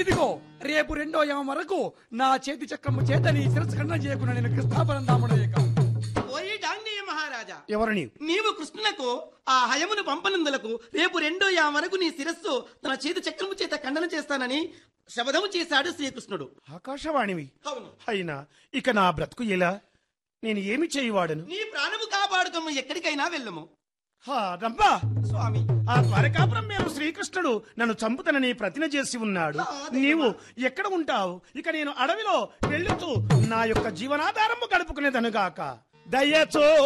ఇదిగో రేపు రెండో యమం వరకు నా చేతి చక్రము చేత నీ శిరస్సు ఖండన చేయకుండా నేను కృష్ణాపరందాముడయ్యక ఓయి డాంగేయ మహారాజా ఎవరిని నీవు కృష్ణునకు ఆ హయమును పంపనందులకు రేపు రెండో యా వరకు నీ శిరస్సు తన చేతి చక్రము చేత ఖండన చేస్తానని శబదము చేశాడు శ్రీకృష్ణుడు ఆకాశవాణివి అవును అయినా ఇక నా బ్రతుకు ఎలా నేను ఏమి చేయువాడను నీ ప్రాణము కాపాడుకము ఎక్కడికైనా వెళ్ళము హా రమ్మా స్వామి ఆ ద్వారకాపురం మేము శ్రీకృష్ణుడు నన్ను చంపుతనని ప్రతిన చేసి ఉన్నాడు నీవు ఎక్కడ ఉంటావు ఇక నేను అడవిలో వెళ్ళుతూ నా యొక్క జీవనాధారము గడుపుకునేదనుగాక దయచో